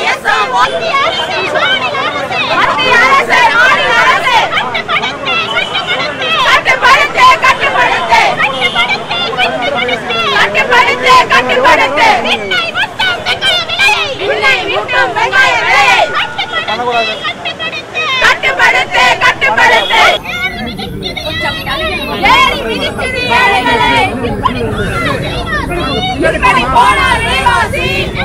ஒன்றிய அரசு, மாநில அரசு. மத்திய அரசு, மாநில அரசு. கட்டுப்படுத்து, கட்டுப்படுத்து. கட்டுப்படுத்து, கட்டுப்படுத்து. விண்ணை முட்டும் வெங்காய விலையை. விண்ணை முட்டும் வெங்காய விலையை. கட்டுப்படுத்து, கட்டுப்படுத்து. ஏறி மிதிக்குது ஏழைகளை. இப்படி போனால் விலைவாசி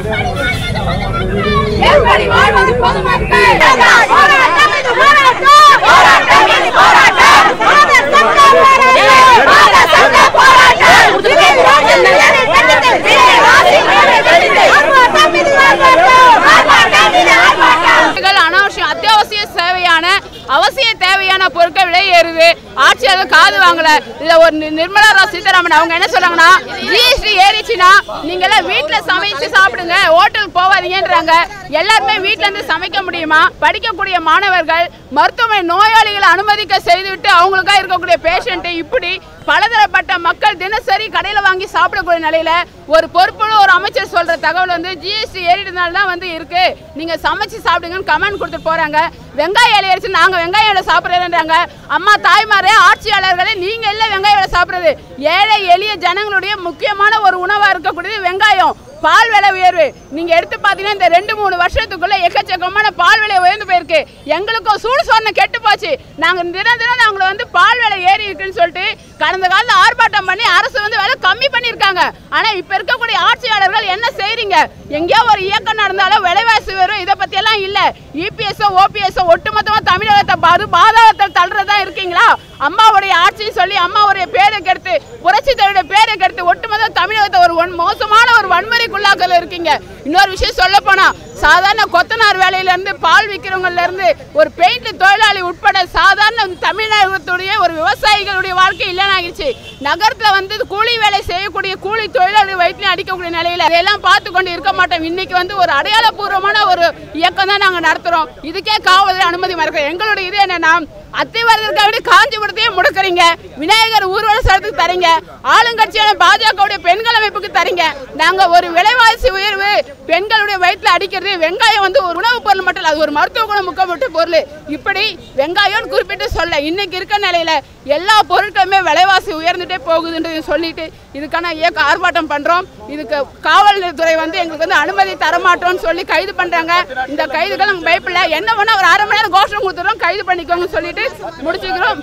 எப்படி வாழ்வது பொதுமக்கள் போராட்டம் இது போராட்டம் போராட்டம் இது போராட்டம் மாத சங்க போராட்டம் மாத சங்க போராட்டம் இது போராட்டம் விலைவாசி உயர்வு ஆர்ப்பாட்டம் இது ஆர்ப்பாட்டம் ஆர்ப்பாட்டம் இது ஆர்ப்பாட்டம் பொருட்கள் அனாவசியம் அத்தியாவசிய சேவையான அவசிய தேவையான பொருட்கள் விலை ஏறுது ஆட்சியாளர் காது வாங்கல இதுல ஒரு நி- நிர்மலா ராவ் சீதாராமன் அவங்க என்ன சொல்றாங்கன்னா ஜிஎஸ்டி ஏறிச்சுன்னா நீங்க எல்லாம் வீட்டுல சமைச்சு சாப்பிடுங்க ஹோட்டலுக்கு போவாதீங்கன்றாங்க எல்லாருமே வீட்ல இருந்து சமைக்க முடியுமா படிக்கக்கூடிய மாணவர்கள் மருத்துவமனை நோயாளிகளை அனுமதிக்க செய்துவிட்டு அவங்களுக்காக இருக்கக்கூடிய பேஷண்ட் இப்படி பலதரப்பட்ட மக்கள் தினசரி கடையில வாங்கி சாப்பிடக்கூடிய நிலையில ஒரு பொறுப்புள்ள ஒரு அமைச்சர் சொல்ற தகவல் வந்து ஜிஎஸ்டி ஏறிட்டனால தான் வந்து இருக்கு நீங்க சமைச்சு சாப்பிடுங்கன்னு கமெண்ட் கொடுத்துட்டு போறாங்க வெங்காய இலை அரிசி நாங்க வெங்காய இலை சாப்பிடுறதுன்றாங்க அம்மா தாய்மாரே ஆட்சியாளர்களே நீங்க இல்ல வெங்காய இலை சாப்பிடுறது ஏழை எளிய ஜனங்களுடைய முக்கியமான ஒரு உணவா இருக்கக்கூடியது வெங்காயம் பால் விலை உயர்வு நீங்க எடுத்து பாத்தீங்கன்னா இந்த ரெண்டு மூணு வருஷத்துக்குள்ள எக்கச்சக்கமான பால் விலை உயர்ந்து போயிருக்கு எங்களுக்கும் சூடு சொன்ன கெட்டு போச்சு நாங்க தினம் தினம் நாங்களை வந்து பால் விலை ஏறி இருக்குன்னு சொல்லிட்டு கடந்த காலத்துல ஆர்ப்பாட்டம் பண்ணி அரசு வந்து விலை கம்மி பண்ணிருக்காங்க ஆனா இப்ப இருக்கக்கூடிய ஆட்சியாளர்கள் என்ன செய்றீங்க எங்கேயோ ஒரு இயக்கம் நடந்தாலும் விலைவாசி உயர்வு இதை பத்தி எல்லாம் இல்ல இபிஎஸ் ஓபிஎஸ் ஒட்டுமொத்தமா தமிழகத்தை பாது பாதாளத்தில் தள்ளுறதா இருக்கீங்களா அம்மாவுடைய ஆட்சின்னு சொல்லி அம்மாவுடைய பேரை கெடுத்து புரட்சி தலைவருடைய பேரை கெடுத்து ஒட்டுமொத்த தமிழகத்தை ஒரு ஒன் மோசமான ஒரு வன்முறைக்குள்ளாக்கல இருக்கீங்க இன்னொரு விஷயம் சொல்ல போனா சாதாரண கொத்தனார் வேலையில இருந்து பால் விற்கிறவங்கல இருந்து ஒரு பெயிண்ட் தொழிலாளி உட்பட சாதாரண தமிழகத்துடைய ஒரு விவசாயிகளுடைய வாழ்க்கை இல்லைனாகிடுச்சு நகரத்துல வந்து கூலி வேலை செய்யக்கூடிய கூலி தொழிலாளி வயிற்றுல அடிக்கக்கூடிய நிலையில இதெல்லாம் பார்த்து கொண்டு இருக்க மாட்டோம் இன்னைக்கு வந்து ஒரு அடையாளபூர்வமான ஒரு இயக்கம் தான் நாங்க நடத்துறோம் இதுக்கே காவல்துறை அனுமதி மறுக்கிறோம் எங்களுடைய இது என்னன்னா அத்திவரதற்காக வேண்டி காஞ்சிபுரத்தையே முடக்குறீங்க விநாயகர் ஊர்வல சடத்துக்கு தரீங்க ஆளுங்கட்சியான பாஜகவுடைய பெண்கள் அமைப்புக்கு தரீங்க நாங்க ஒரு விலைவாசி உயர்வு பெண்களுடைய வயிற்றுல அடிக்கிறது வெங்காயம் வந்து ஒரு உணவுப் பொருள் மட்டும் இல்ல, அது ஒரு மருத்துவ குணம் முக்கப்பட்ட பொருள் இப்படி வெங்காயம் குறிப்பிட்டு சொல்ல இன்னைக்கு இருக்க நிலையில எல்லா பொருட்களுமே விலைவாசி உயர்ந்துட்டே போகுதுன்றது சொல்லிட்டு இதுக்கான இயக்க ஆர்ப்பாட்டம் பண்றோம் இதுக்கு காவல்துறை வந்து எங்களுக்கு வந்து அனுமதி தரமாட்டோம்னு சொல்லி கைது பண்றாங்க இந்த கைதுகள் நாங்க பயப்படல என்ன வேணா ஒரு அரை மணி நேரம் கோஷம் கொடுத்துறோம் கைது பண்ணிக்கோங்க சொல்லிட்டு முடிச்சுக்கிறோம்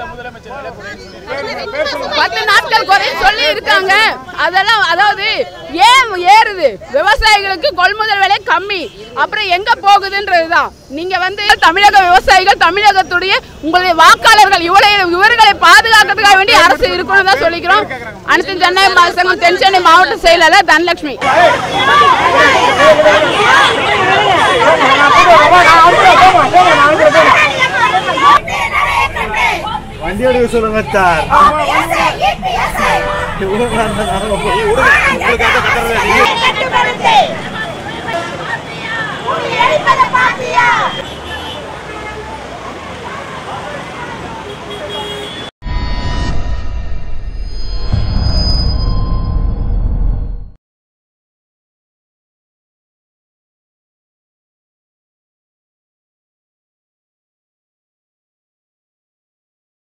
பத்து நாட்கள் குறையும் சொல்லி இருக்காங்க அதெல்லாம் அதாவது ஏன் ஏறுது விவசாயிகளுக்கு கொள்முதல் விலை கம்மி அப்புறம் எங்க போகுதுன்றதுதான் நீங்க வந்து தமிழக விவசாயிகள் தமிழகத்துடைய உங்களுடைய வாக்காளர்கள் இவளை இவர்களை பாதுகாக்கிறதுக்காக வேண்டி அரசு இருக்கணும் தான் சொல்லிக்கிறோம் அனைத்து ஜனநாயக சங்கம் தென் சென்னை மாவட்ட செயலாளர் தனலட்சுமி வண்டி எடுக்க சொல்லுங்க சார் கட்டுப்படுத்து. கூலி அளிப்பதை பாத்தியா?